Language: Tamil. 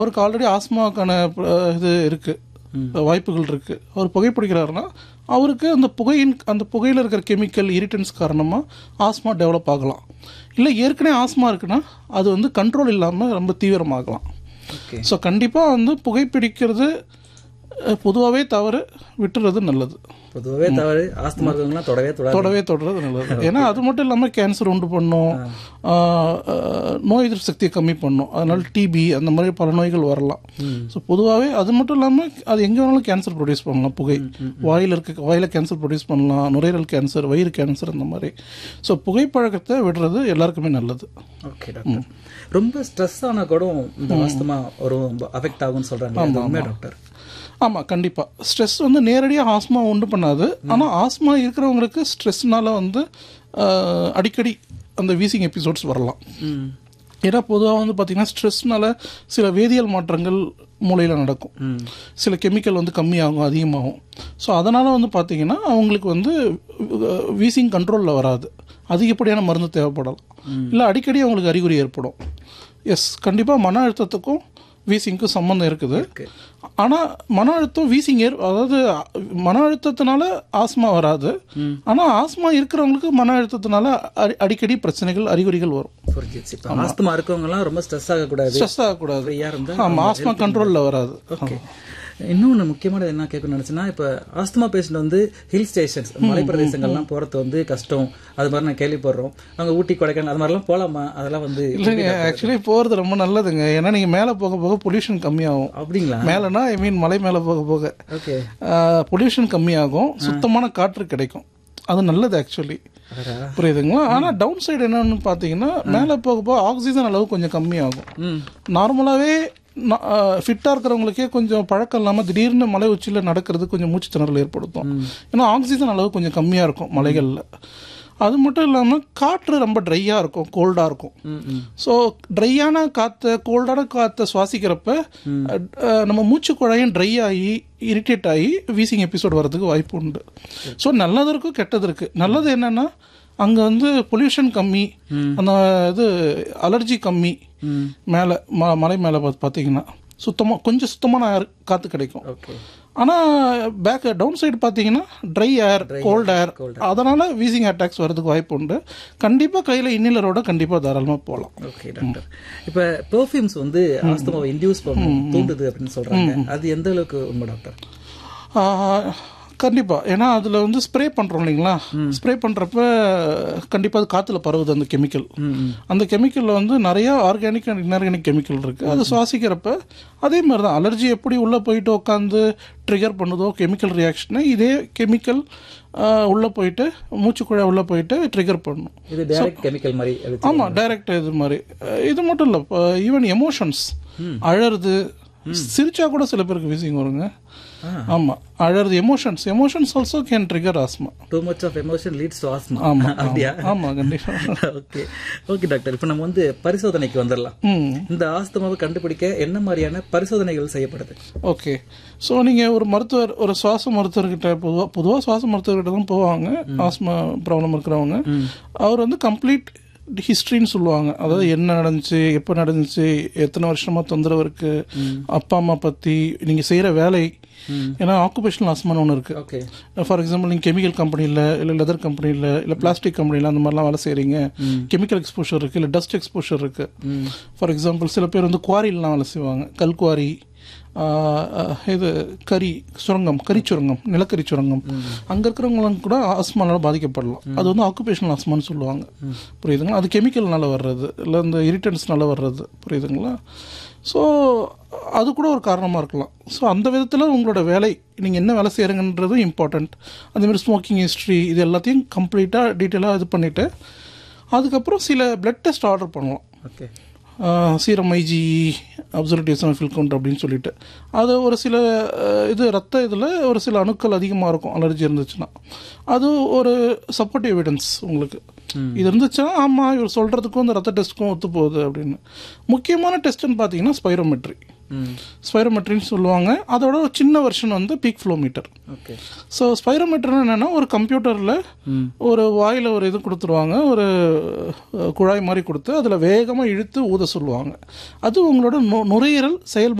அவருக்கு ஆல்ரெடி ஆஸ்மாக்கான அஹ், இது இருக்குது வாய்ப்புகள் இருக்குது அவர் புகைப்பிடிக்கிறாருன்னா அவருக்கு அந்த புகையின் அந்த புகையில் இருக்கிற கெமிக்கல் இரிட்டன்ஸ் காரணமாக ஆஸ்மா டெவலப் ஆகலாம் இல்லை ஏற்கனவே ஆஸ்மா இருக்குன்னா அது வந்து கண்ட்ரோல் இல்லாமல் ரொம்ப தீவிரமாகலாம் ஓகே ஸோ கண்டிப்பாக வந்து புகைப்பிடிக்கிறது பொதுவாகவே தவறு விட்டுறது நல்லது பொதுவாகவே தவறு ஆஸ்துமா இருக்கவங்களாம் தொடவே தொடாது தொடவே தொடறது நல்லது ஏன்னா அது மட்டும் இல்லாமல் கேன்சர் உண்டு பண்ணும் ஆஹ், ஆஹ், நோய் எதிர்ப்பு சக்தியை கம்மி பண்ணும் அதனால டிபி அந்த மாதிரி பல நோய்கள் வரலாம் ஸோ பொதுவாகவே அது மட்டும் இல்லாமல் அது எங்கே வேணாலும் கேன்சர் ப்ரொடியூஸ் பண்ணலாம் புகை வாயில் இருக்க வாயில் கேன்சர் ப்ரொடியூஸ் பண்ணலாம் நுரையீரல் கேன்சர் வயிறு கேன்சர் அந்த மாதிரி ஸோ புகைப்பழக்கத்தை விடுறது எல்லாருக்குமே நல்லது ஓகே டாக்டர் ரொம்ப ஸ்ட்ரெஸ் ஆனா கூட இந்த ஆஸ்துமா ஒரு அஃபெக்ட் ஆகும்னு சொல்றாங்க அது உண்மையா டாக்டர் ஆமாம் கண்டிப்பாக ஸ்ட்ரெஸ் வந்து நேரடியாக ஆஸ்மா உண்டு பண்ணாது ஆனால் ஆஸ்மா இருக்கிறவங்களுக்கு ஸ்ட்ரெஸ்னால வந்து ஆஹ், அடிக்கடி அந்த வீசிங் எபிசோட்ஸ் வரலாம் ம் ஏன்னா பொதுவாக வந்து பார்த்திங்கன்னா ஸ்ட்ரெஸ்னால சில வேதியியல் மாற்றங்கள் மூளையில் நடக்கும் ம் சில கெமிக்கல் வந்து கம்மியாகும் அதிகமாகும் ஸோ அதனால் வந்து பார்த்திங்கன்னா அவங்களுக்கு வந்து வீசிங் கண்ட்ரோலில் வராது அதிகப்படியான மருந்து தேவைப்படலாம் இல்லை அடிக்கடி அவங்களுக்கு அறிகுறி ஏற்படும் எஸ் கண்டிப்பாக மன அழுத்தத்துக்கும் வீசிங்க்கும் சம்மந்தம் இருக்குது ஓகே ஆனால் மன அழுத்தம் வீசிங் ஏற் அதாவது மன அழுத்தத்தினால ஆஸ்மா வராது ஆனால் ஆஸ்மா இருக்கிறவங்களுக்கு மன அழுத்தத்தினால அடி- அடிக்கடி பிரச்சனைகள் அறிகுறிகள் வரும் புரிஞ்சிச்சு இப்போ ஆஸ்துமா இருக்கவங்க எல்லாம் ரொம்ப ஸ்ட்ரெஸ் ஆகக்கூடாது ஸ்ட்ரெஸ் ஆகக்கூடாது ஃப்ரீயா இருந்தா ஆமாம் ஆஸ்மா கண்ட்ரோலில் வராது ஓகே இன்னொன்று முக்கியமானது என்ன கேட்கணும்னு நினைச்சேன்னா இப்போ ஆஸ்துமா பேஷண்ட் வந்து ஹில் ஸ்டேஷன்ஸ் மலைப்பிரதேசங்கள்லாம் போறது வந்து கஷ்டம் அது மாதிரி நான் கேள்விப்படுறோம் அங்க ஊட்டி கொடைக்கானல் அது மாதிரிலாம் போலாமா அதெல்லாம் வந்து இல்லைங்க ஆக்சுவலி போகிறது ரொம்ப நல்லதுங்க ஏன்னா நீங்கள் மேலே போக போக பொல்யூஷன் கம்மியாகும் அப்படிங்களா மேலேனா ஐ மீன் மலை மேலே போக போக ஓகே பொல்யூஷன் கம்மியாகும் சுத்தமான காற்று கிடைக்கும் அது நல்லது ஆக்சுவலி அடடா. புரியுதுங்களா ஆனால் டவுன் சைடு என்னன்னு பார்த்தீங்கன்னா மேலே போக போக ஆக்சிஜன் அளவு கொஞ்சம் கம்மியாகும் ம் நார்மலாகவே ஃபிட்டாக இருக்கிறவங்களுக்கே கொஞ்சம் பழக்கம் இல்லாமல் திடீர்னு மலை உச்சியில் நடக்கிறது கொஞ்சம் மூச்சு திணறல் ஏற்படுத்தும் ஏன்னா ஆக்சிஜன் அளவு கொஞ்சம் கம்மியாக இருக்கும் மலைகளில் அது மட்டும் இல்லாமல் காற்று ரொம்ப ட்ரையாக இருக்கும் கோல்டாக இருக்கும் ம் ம் ஸோ ட்ரையான காற்றை கோல்டான காற்றை சுவாசிக்கிறப்ப அஹ், நம்ம மூச்சு குழாயும் ட்ரை ஆகி இரிட்டேட் ஆகி வீசிங் எபிசோட் வர்றதுக்கு வாய்ப்பு உண்டு ஸோ நல்லது இருக்கும் கெட்டது இருக்குது நல்லது என்னன்னா அங்கே வந்து பொல்யூஷன் கம்மி அந்த இது அலர்ஜி கம்மி ம் மேலே ம மலை மேலே பார்த்தீங்கன்னா சுத்தமாக கொஞ்சம் சுத்தமான ஏர் காற்று கிடைக்கும் ஓகே ஆனால் பேக் டவுன் சைடு பார்த்தீங்கன்னா ட்ரை ஏர் கோல்ட் ஏர் அதனால் வீசிங் அட்டாக்ஸ் வரதுக்கு வாய்ப்பு உண்டு கண்டிப்பாக கையில் இன்னிலரோட கண்டிப்பாக தாராளமாக போகலாம் ஓகே டாக்டர் இப்போ பெர்ஃப்யூம்ஸ் வந்து ஆஸ்துமாவை இன்டியூஸ் பண்ணும் தூண்டுது அப்படின்னு சொல்றாங்க அது எந்த அளவுக்கு உண்மை டாக்டர் கண்டிப்பாக ஏன்னா அதில் வந்து ஸ்ப்ரே பண்ணுறோம் இல்லைங்களா ஸ்ப்ரே பண்ணுறப்ப கண்டிப்பாக அது காற்றுல பரவுது அந்த கெமிக்கல் ம் ம் அந்த கெமிக்கலில் வந்து நிறைய ஆர்கானிக் அண்ட் இன்ஆர்கானிக் கெமிக்கல் இருக்குது அது சுவாசிக்கிறப்ப அதே மாதிரி தான் அலர்ஜி எப்படி உள்ளே போயிட்டு உட்காந்து ட்ரிகர் பண்ணுதோ கெமிக்கல் ரியாக்ஷனை இதே கெமிக்கல் உள்ளே போயிட்டு மூச்சுக்குழா உள்ளே போயிட்டு ட்ரிகர் பண்ணும் இது டைரக்ட் கெமிக்கல் மாதிரி அது ஆமாம் டைரக்ட் இது மாதிரி அஹ் இது மட்டும் இல்லை ஈவன் எமோஷன்ஸ் அழறது சிரிச்சா கூட சில பேருக்கு வீசிங் வருங்க ஆ. ஆமாம் அழறது emotions emotions also can trigger asthma too much of emotion leads to asthma ஆமா அப்படியா ஆமாம் கண்டிப்பாக ஓகே ஓகே டாக்டர் இப்போ நம்ம வந்து பரிசோதனைக்கு வந்துடலாம் ம் இந்த ஆஸ்துமாவை கண்டுபிடிக்க என்ன மாதிரியான பரிசோதனைகள் செய்யப்படுது ஓகே ஸோ நீங்கள் ஒரு மருத்துவர் ஒரு சுவாச மருத்துவர்கிட்ட பொதுவாக பொதுவாக சுவாச மருத்துவர்கிட்ட தான் போவாங்க ஆஸ்மா ப்ராப்ளம் இருக்கிறவங்க அவர் வந்து கம்ப்ளீட் ஹிஸ்ட்ரின்னு சொல்லுவாங்க அதாவது என்ன நடந்துச்சு எப்போ நடந்துச்சு எத்தனை வருஷமா தொந்தரவு இருக்கு அப்பா அம்மா பற்றி நீங்கள் செய்கிற வேலை ஏன்னா ஆக்குபேஷனல் ஆஸ்மான்னு ஒன்று இருக்குது ஓகே ஃபார் எக்ஸாம்பிள் நீங்கள் கெமிக்கல் கம்பெனியில் இல்லை லெதர் கம்பெனியில் இல்லை பிளாஸ்டிக் கம்பெனியில் அந்த மாதிரிலாம் வேலை செய்கிறீங்க கெமிக்கல் எக்ஸ்போஷர் இருக்குது இல்லை டஸ்ட் எக்ஸ்போஷர் இருக்குது ஃபார் எக்ஸாம்பிள் சில பேர் வந்து குவாரிலாம் வேலை செய்வாங்க கல்குவாரி ஆஹ், ஆஹ், இது கரி சுரங்கம் கரி சுரங்கம் நிலக்கரி சுரங்கம் அங்கே இருக்கிறவங்களும் கூட ஆஸ்மானால பாதிக்கப்படலாம் அது வந்து ஆக்குபேஷனல் ஆஸ்மான்னு சொல்லுவாங்க புரியுதுங்களா அது கெமிக்கல்னால வர்றது இல்லை இந்த இரிட்டன்ஸ்னால வர்றது புரியுதுங்களா ஸோ அது கூட ஒரு காரணமாக இருக்கலாம் ஸோ அந்த விதத்தில் உங்களோட வேலை நீங்கள் என்ன வேலை செய்கிறீங்கன்றதும் இம்பார்ட்டண்ட் அதேமாதிரி ஸ்மோக்கிங் ஹிஸ்ட்ரி இது எல்லாத்தையும் கம்ப்ளீட்டாக டீட்டெயிலாக இது பண்ணிவிட்டு அதுக்கப்புறம் சில பிளட் டெஸ்ட் ஆர்டர் பண்ணலாம் ஓகே சீரம் ஐஜி அப்சர்வேட்டிவ்ஸ் ஃபில் கவுண்ட் அப்படின்னு சொல்லிட்டு அது ஒரு சில அஹ், இது ரத்த இதில் ஒரு சில அணுக்கள் அதிகமாக இருக்கும் அலர்ஜி இருந்துச்சுன்னா அது ஒரு சப்போர்ட் எவிடன்ஸ் உங்களுக்கு இது இருந்துச்சுன்னா ஆமாம் இவர் சொல்கிறதுக்கும் இந்த ரத்த டெஸ்ட்டுக்கும் ஒத்து போகுது அப்படின்னு முக்கியமான டெஸ்ட்டுன்னு பார்த்தீங்கன்னா ஸ்பைரோமெட்ரி ம் ஸ்பைரோமெட்ரின்னு சொல்லுவாங்க அதோட ஒரு சின்ன வெர்ஷன் வந்து peak flow meter okay so ஸ்பைரோமீட்டர்னு என்னென்னா ஒரு கம்ப்யூட்டரில் ம் ஒரு வாயில் ஒரு இது கொடுத்துருவாங்க ஒரு அஹ், குழாய் மாதிரி கொடுத்து அதில் வேகமாக இழுத்து ஊத சொல்லுவாங்க அது உங்களோட நு- நுரையீரல் செயல்பாடு